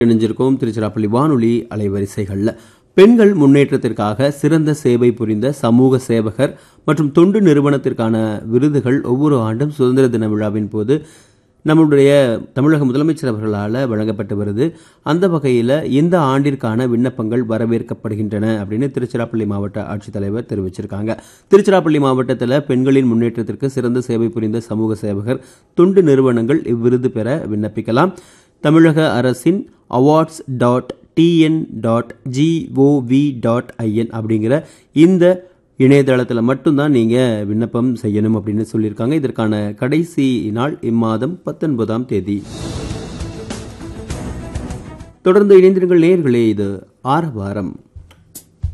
இணைஞ்சிருக்கோம் திருச்சிராப்பள்ளி வானொலி அலைவரிசைகளில் பெண்கள் முன்னேற்றத்திற்காக சிறந்த சேவை புரிந்த சமூக சேவகர் மற்றும் தொண்டு நிறுவனத்திற்கான விருதுகள் ஒவ்வொரு ஆண்டும் சுதந்திர தின விழாவின் போது நம்முடைய தமிழக முதலமைச்சர் அவர்களால் வழங்கப்பட்டு வருது அந்த வகையில் இந்த ஆண்டிற்கான விண்ணப்பங்கள் வரவேற்கப்படுகின்றன அப்படின்னு திருச்சிராப்பள்ளி மாவட்ட ஆட்சித்தலைவர் தெரிவிச்சிருக்காங்க திருச்சிராப்பள்ளி மாவட்டத்தில் பெண்களின் முன்னேற்றத்திற்கு சிறந்த சேவை புரிந்த சமூக சேவகர் தொண்டு நிறுவனங்கள் இவ்விருது பெற விண்ணப்பிக்கலாம் தமிழக அரசின் awards dot TN dot GOV dot IN அப்படிங்கிற இந்த இணையதளத்தில் மட்டும்தான் நீங்கள் விண்ணப்பம் செய்யணும் அப்படின்னு சொல்லியிருக்காங்க இதற்கான கடைசி நாள் இம்மாதம் பத்தொன்பதாம் தேதி தொடர்ந்து இணைந்திருங்கள் நேர்களே இது ஆரவாரம்